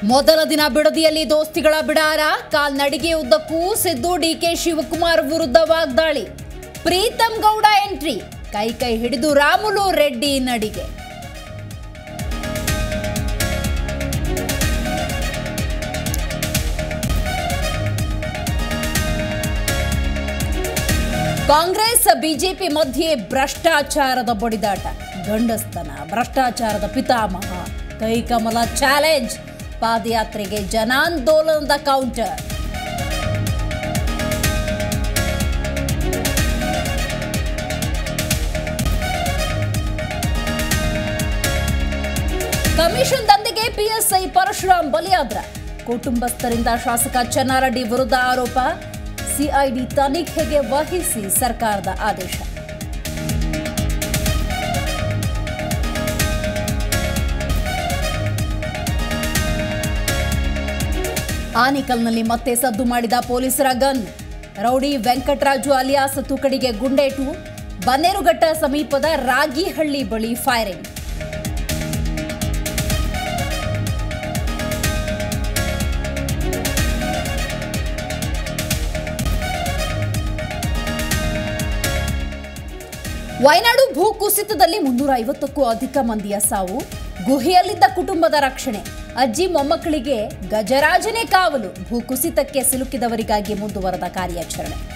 ಮೊದಲ ದಿನ ಬಿಡದಿಯಲ್ಲಿ ದೋಸ್ತಿಗಳ ಬಿಡಾರ ಕಾಲ್ನಡಿಗೆ ಉದ್ದಕ್ಕೂ ಸಿದ್ದು ಡಿಕೆ ಶಿವಕುಮಾರ್ ವಿರುದ್ಧ ವಾಗ್ದಾಳಿ ಪ್ರೀತಂ ಗೌಡ ಎಂಟ್ರಿ ಕೈ ಕೈ ಹಿಡಿದು ರಾಮುಲು ರೆಡ್ಡಿ ನಡಿಗೆ ಕಾಂಗ್ರೆಸ್ ಬಿಜೆಪಿ ಮಧ್ಯೆ ಭ್ರಷ್ಟಾಚಾರದ ಬಡಿದಾಟ ಗಂಡಸ್ತನ ಭ್ರಷ್ಟಾಚಾರದ ಪಿತಾಮಹ ಕೈಕಮಲ ಚಾಲೆಂಜ್ ಪಾದಯಾತ್ರೆಗೆ ಜನಾಂದೋಲನದ ಕೌಂಟರ್ ಕಮಿಷನ್ ದಂಧೆಗೆ ಪಿಎಸ್ಐ ಪರಶುರಾಮ್ ಬಲಿಯಾದ್ರ ಕುಟುಂಬಸ್ಥರಿಂದ ಶಾಸಕ ಚೆನ್ನಾರೆಡ್ಡಿ ವಿರುದ್ಧ ಆರೋಪ ಸಿಐಡಿ ತನಿಖೆಗೆ ವಹಿಸಿ ಸರ್ಕಾರದ ಆದೇಶ ಆನಿಕಲ್ನಲ್ಲಿ ಮತ್ತೆ ಸದ್ದು ಮಾಡಿದ ಪೊಲೀಸರ ಗನ್ ರೌಡಿ ವೆಂಕಟರಾಜು ಅಲಿಯಾಸ್ ತುಕಡಿಗೆ ಗುಂಡೇಟು ಬನ್ನೇರುಘಟ್ಟ ಸಮೀಪದ ರಾಗಿಹಳ್ಳಿ ಬಳಿ ಫೈರಿಂಗ್ ವಯನಾಡು ಭೂಕುಸಿತದಲ್ಲಿ ಮುನ್ನೂರ ಐವತ್ತಕ್ಕೂ ಅಧಿಕ ಮಂದಿಯ ಸಾವು ಗುಹೆಯಲ್ಲಿದ್ದ ಕುಟುಂಬದ ರಕ್ಷಣೆ ಅಜ್ಜಿ ಮೊಮ್ಮಕ್ಕಳಿಗೆ ಗಜರಾಜನೇ ಕಾವಲು ಭೂಕುಸಿತಕ್ಕೆ ಸಿಲುಕಿದವರಿಗಾಗಿ ಮುಂದುವರೆದ ಕಾರ್ಯಾಚರಣೆ